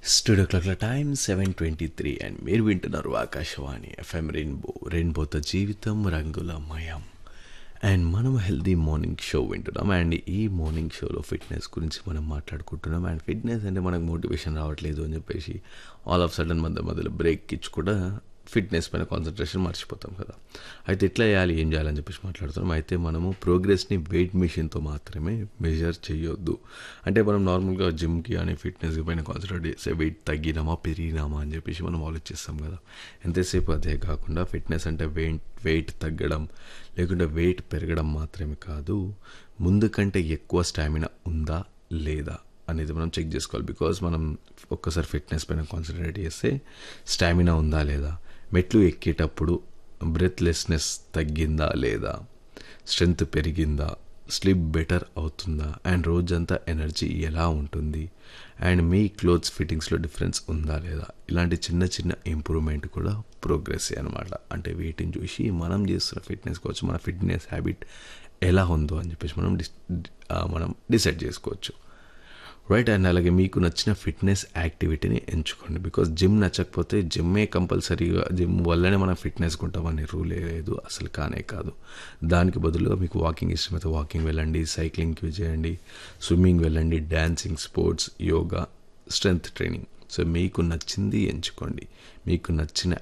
studio క్లాక్ల time seven twenty three and మీరు వింటున్నారు ఆకాశవాణి ఎఫ్ఎం రెయిన్బో రెయిన్బోతో జీవితం రంగులమయం అండ్ మనం హెల్దీ మార్నింగ్ షో వింటున్నాం అండ్ ఈ మార్నింగ్ షోలో ఫిట్నెస్ గురించి మనం మాట్లాడుకుంటున్నాం అండ్ ఫిట్నెస్ అంటే మనకు మోటివేషన్ రావట్లేదు అని చెప్పేసి ఆల్ ఆఫ్ సడన్ మధ్య మధ్యలో బ్రేక్ ఇచ్చి కూడా ఫిట్నెస్ పైన కాన్సన్ట్రేషన్ మర్చిపోతాం కదా అయితే ఎట్లా చేయాలి ఏం చేయాలని చెప్పేసి మాట్లాడుతున్నాం అయితే మనము ప్రోగ్రెస్ని వెయిట్ మిషన్తో మాత్రమే మెజర్ చేయొద్దు అంటే మనం నార్మల్గా జిమ్కి కానీ ఫిట్నెస్ పైన కాన్సన్ట్రేట్ చేస్తే వెయిట్ తగ్గినామా పెరిగినామా అని చెప్పేసి మనం ఆలోచిస్తాం కదా ఎంతసేపు అదే కాకుండా ఫిట్నెస్ అంటే వెయిట్ వెయిట్ తగ్గడం లేకుంటే వెయిట్ పెరగడం మాత్రమే కాదు ముందు కంటే ఎక్కువ స్టామినా ఉందా లేదా అనేది మనం చెక్ చేసుకోవాలి బికాజ్ మనం ఒక్కసారి ఫిట్నెస్ పైన కాన్సన్ట్రేట్ చేస్తే స్టామినా ఉందా లేదా మెట్లు ఎక్కేటప్పుడు బ్రెత్లెస్నెస్ తగ్గిందా లేదా స్ట్రెంగ్త్ పెరిగిందా స్లిప్ బెటర్ అవుతుందా అండ్ రోజంతా ఎనర్జీ ఎలా ఉంటుంది అండ్ మీ క్లోత్స్ ఫిట్టింగ్స్లో డిఫరెన్స్ ఉందా లేదా ఇలాంటి చిన్న చిన్న ఇంప్రూవ్మెంట్ కూడా ప్రోగ్రెస్ అనమాట అంటే వీటిని చూసి మనం చేస్తున్న ఫిట్నెస్ కావచ్చు మన ఫిట్నెస్ హ్యాబిట్ ఎలా ఉందో అని చెప్పేసి మనం డిస్ మనం డిసైడ్ చేసుకోవచ్చు రైట్ అండ్ అలాగే మీకు నచ్చిన ఫిట్నెస్ యాక్టివిటీని ఎంచుకోండి బికాజ్ జిమ్ నచ్చకపోతే జిమ్మే కంపల్సరీగా జిమ్ వల్లనే మనం ఫిట్నెస్ ఉంటామని రూల్ లేదు అసలు కానే కాదు దానికి బదులుగా మీకు వాకింగ్ ఇష్టమైతే వాకింగ్ వెళ్ళండి సైక్లింగ్కి చేయండి స్విమ్మింగ్ వెళ్ళండి dancing sports yoga strength training so మీకు నచ్చింది ఎంచుకోండి మీకు నచ్చిన